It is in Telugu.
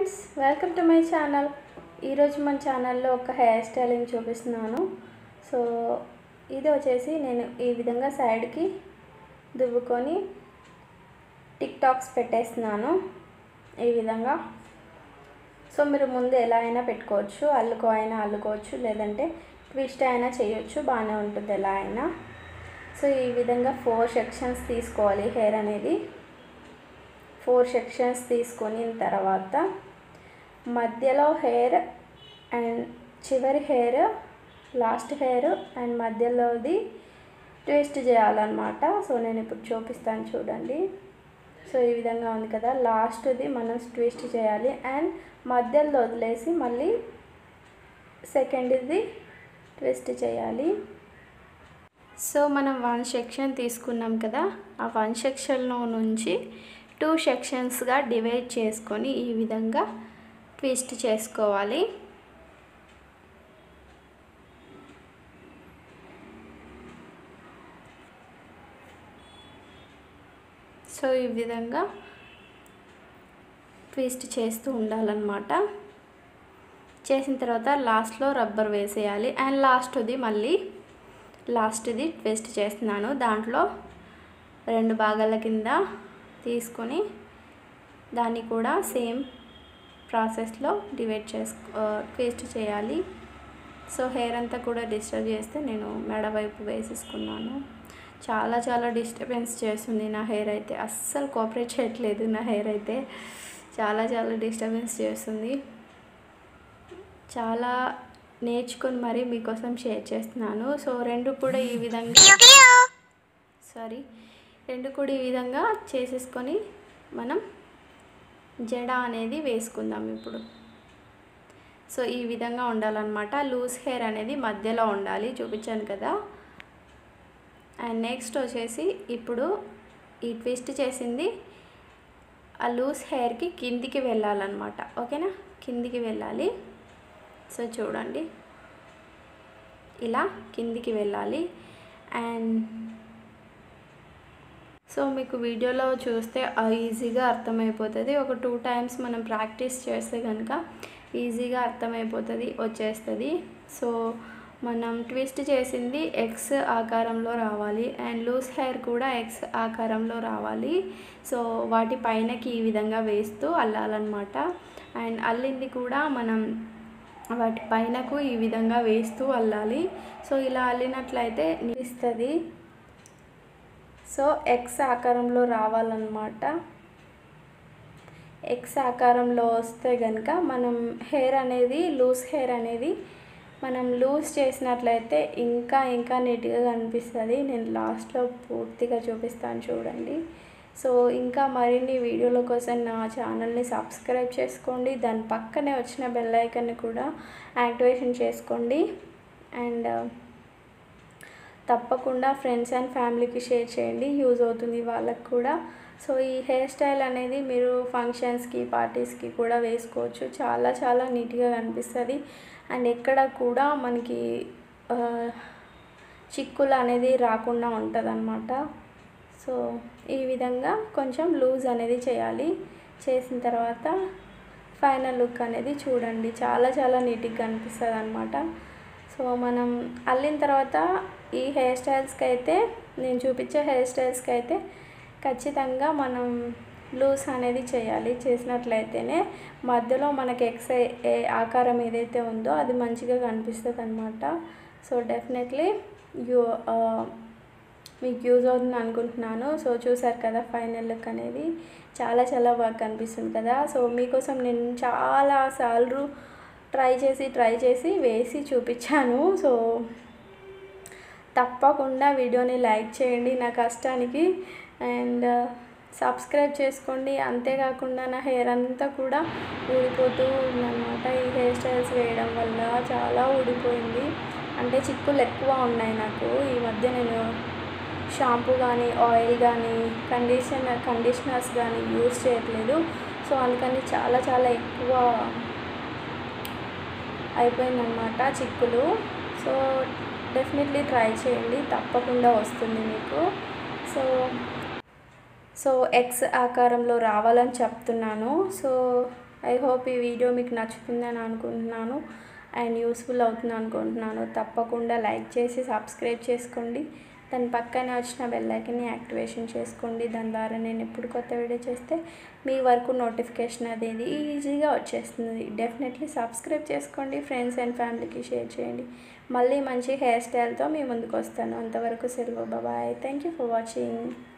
friends welcome to my channel ఈరోజు మన ఛానల్లో ఒక హెయిర్ స్టైలింగ్ చూపిస్తున్నాను సో ఇది వచ్చేసి నేను ఈ విధంగా సైడ్కి దువ్వుకొని టిక్ టాక్స్ పెట్టేస్తున్నాను ఈ విధంగా సో మీరు ముందు ఎలా అయినా పెట్టుకోవచ్చు అల్లుకో అయినా అల్లుకోవచ్చు లేదంటే ట్విస్ట్ అయినా చేయొచ్చు బాగానే ఉంటుంది ఎలా అయినా సో ఈ విధంగా ఫోర్ సెక్షన్స్ తీసుకోవాలి హెయిర్ అనేది ఫోర్ సెక్షన్స్ తీసుకొని తర్వాత మధ్యలో హెయిర్ అండ్ చివరి హెయిర్ లాస్ట్ హెయిర్ అండ్ మధ్యలోది ట్విస్ట్ చేయాలన్నమాట సో నేను ఇప్పుడు చూపిస్తాను చూడండి సో ఈ విధంగా ఉంది కదా లాస్ట్ది మనం ట్విస్ట్ చేయాలి అండ్ మధ్యలో వదిలేసి మళ్ళీ సెకండ్ది ట్విస్ట్ చేయాలి సో మనం వన్ సెక్షన్ తీసుకున్నాం కదా ఆ వన్ సెక్షన్లో నుంచి టూ సెక్షన్స్గా డివైడ్ చేసుకొని ఈ విధంగా ట్విస్ట్ చేసుకోవాలి సో ఈ విధంగా ట్విస్ట్ చేస్తూ ఉండాలన్నమాట చేసిన తర్వాత లాస్ట్లో రబ్బర్ వేసేయాలి అండ్ లాస్ట్ది మళ్ళీ లాస్ట్ది ట్విస్ట్ చేస్తున్నాను దాంట్లో రెండు భాగాల కింద తీసుకొని దాన్ని కూడా సేమ్ ప్రాసెస్లో డివైడ్ చేసుకో ట్విస్ట్ చేయాలి సో హెయిర్ అంతా కూడా డిస్టర్బ్ చేస్తే నేను మెడ వైపు వేసేసుకున్నాను చాలా చాలా డిస్టర్బెన్స్ చేస్తుంది నా హెయిర్ అయితే అస్సలు కోఆపరేట్ చేయట్లేదు నా హెయిర్ అయితే చాలా చాలా డిస్టర్బెన్స్ చేస్తుంది చాలా నేర్చుకొని మరీ మీకోసం షేర్ చేస్తున్నాను సో రెండు కూడా ఈ విధంగా సారీ రెండు కూడా ఈ విధంగా చేసేసుకొని మనం జడ అనేది వేసుకుందాం ఇప్పుడు సో ఈ విధంగా ఉండాలన్నమాట లూజ్ హెయిర్ అనేది మధ్యలో ఉండాలి చూపించాను కదా అండ్ నెక్స్ట్ వచ్చేసి ఇప్పుడు ఈ ట్విస్ట్ చేసింది ఆ లూజ్ హెయిర్కి కిందికి వెళ్ళాలన్నమాట ఓకేనా కిందికి వెళ్ళాలి సో చూడండి ఇలా కిందికి వెళ్ళాలి అండ్ సో మీకు వీడియోలో చూస్తే ఈజీగా అర్థమైపోతుంది ఒక టూ టైమ్స్ మనం ప్రాక్టీస్ చేస్తే కనుక ఈజీగా అర్థమైపోతుంది వచ్చేస్తుంది సో మనం ట్విస్ట్ చేసింది ఎక్స్ ఆకారంలో రావాలి అండ్ లూజ్ హెయిర్ కూడా ఎక్స్ ఆకారంలో రావాలి సో వాటి పైనకి ఈ విధంగా వేస్తూ అల్లాలన్నమాట అండ్ అల్లింది కూడా మనం వాటి పైనకు ఈ విధంగా వేస్తూ అల్లాలి సో ఇలా అల్లినట్లయితే నిలుస్తుంది సో ఎక్స్ ఆకారంలో రావాలన్నమాట ఎక్స్ ఆకారంలో వస్తే కనుక మనం హెయిర్ అనేది లూజ్ హెయిర్ అనేది మనం లూజ్ చేసినట్లయితే ఇంకా ఇంకా నీట్గా కనిపిస్తుంది నేను లాస్ట్లో పూర్తిగా చూపిస్తాను చూడండి సో ఇంకా మరిన్ని వీడియోల కోసం నా ఛానల్ని సబ్స్క్రైబ్ చేసుకోండి దాని పక్కనే వచ్చిన బెల్ ఐకన్ని కూడా యాక్టివేషన్ చేసుకోండి అండ్ తప్పకుండా ఫ్రెండ్స్ అండ్ ఫ్యామిలీకి షేర్ చేయండి యూజ్ అవుతుంది వాళ్ళకి కూడా సో ఈ హెయిర్ స్టైల్ అనేది మీరు ఫంక్షన్స్కి పార్టీస్కి కూడా వేసుకోవచ్చు చాలా చాలా నీట్గా కనిపిస్తుంది అండ్ ఎక్కడ కూడా మనకి చిక్కులు అనేది రాకుండా ఉంటుంది అనమాట సో ఈ విధంగా కొంచెం లూజ్ అనేది చేయాలి చేసిన తర్వాత ఫైనల్ లుక్ అనేది చూడండి చాలా చాలా నీట్గా కనిపిస్తుంది అనమాట సో మనం అల్లిన తర్వాత ఈ హెయిర్ స్టైల్స్కి అయితే నేను చూపించే హెయిర్ స్టైల్స్కి అయితే ఖచ్చితంగా మనం లూజ్ అనేది చేయాలి చేసినట్లయితేనే మధ్యలో మనకి ఎక్స్ ఆకారం ఏదైతే ఉందో అది మంచిగా కనిపిస్తుంది అనమాట సో డెఫినెట్లీ యూ మీకు యూజ్ అవుతుంది అనుకుంటున్నాను సో చూసారు కదా ఫైనల్ లుక్ అనేది చాలా చాలా బాగా కనిపిస్తుంది కదా సో మీకోసం నేను చాలా సార్లు ట్రై చేసి ట్రై చేసి వేసి చూపించాను సో తప్పకుండా వీడియోని లైక్ చేయండి నా కష్టానికి అండ్ సబ్స్క్రైబ్ చేసుకోండి అంతేకాకుండా నా హెయిర్ అంతా కూడా ఊడిపోతూ ఉందన్నమాట ఈ హెయిర్ స్టైల్స్ వేయడం వల్ల చాలా ఊడిపోయింది అంటే చిక్కులు ఎక్కువ ఉన్నాయి నాకు ఈ మధ్య నేను షాంపూ కానీ ఆయిల్ కానీ కండిషనర్ కండిషనర్స్ కానీ యూస్ చేయట్లేదు సో అందుకని చాలా చాలా ఎక్కువ అయిపోయిందన్నమాట చిక్కులు సో డెఫినెట్లీ ట్రై చేయండి తప్పకుండా వస్తుంది మీకు సో సో ఎక్స్ ఆకారంలో రావాలని చెప్తున్నాను సో ఐ హోప్ ఈ వీడియో మీకు నచ్చుతుందని అనుకుంటున్నాను అండ్ యూస్ఫుల్ అవుతుంది అనుకుంటున్నాను తప్పకుండా లైక్ చేసి సబ్స్క్రైబ్ చేసుకోండి దాని పక్కనే వచ్చిన బెల్ ఐకన్ని యాక్టివేషన్ చేసుకోండి దాని ద్వారా నేను ఎప్పుడు కొత్త వీడియో చేస్తే మీ వరకు నోటిఫికేషన్ అనేది ఈజీగా వచ్చేస్తుంది డెఫినెట్లీ సబ్స్క్రైబ్ చేసుకోండి ఫ్రెండ్స్ అండ్ ఫ్యామిలీకి షేర్ చేయండి మళ్ళీ మంచి హెయిర్ స్టైల్తో మీ ముందుకు వస్తాను అంతవరకు సెలవు bye thank you for watching